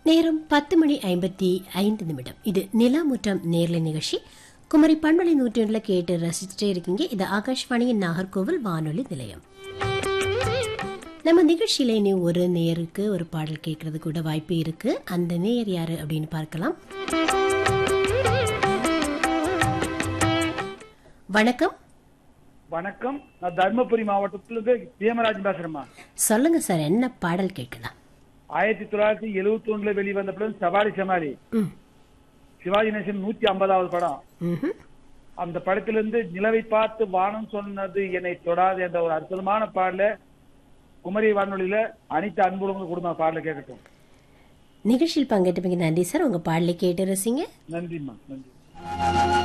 நேரம் பத்து மணி ஐம்பத்தி ஐந்து நிமிடம் இது நிலாமுற்றம் நேர்ல நிகழ்ச்சி குமரி பண்பலை நூற்றொன்றுல கேட்டு ரசிச்சுட்டே இருக்கீங்க இது ஆகாஷ்வாணியின் நாகர்கோவில் வானொலி நிலையம் நம்ம நிகழ்ச்சியில இனி ஒரு நேருக்கு ஒரு பாடல் கேட்கறது கூட வாய்ப்பு இருக்கு அந்த நேயர் யாரு அப்படின்னு பார்க்கலாம் வணக்கம் வணக்கம் நான் தர்மபுரி மாவட்டத்துல இருந்து பீமராஜ் பேசுறேம்மா சொல்லுங்க சார் என்ன பாடல் கேட்கலாம் ஆயிரத்தி தொள்ளாயிரத்தி எழுவத்தி ஒண்ணுல வெளிவந்த படம் சவாரி சமாரி ம் சிவாஜி நேசன் நூத்தி ஐம்பதாவது படம் ம்ஹும். அந்த படத்திலிருந்து நிலவை பார்த்து வானம் சொன்னது என்னை தொடாது என்ற ஒரு அற்புதமான பாடல குமரி வானொலியில அனைத்து அன்புறவங்க குடும்ப பாடல கேட்கட்டும் நிகழ்ச்சியில் பங்கேற்றமைக்கு நன்றி சார் உங்க பாடலை கேட்டு ரசிங்க நன்றிம்மா நன்றி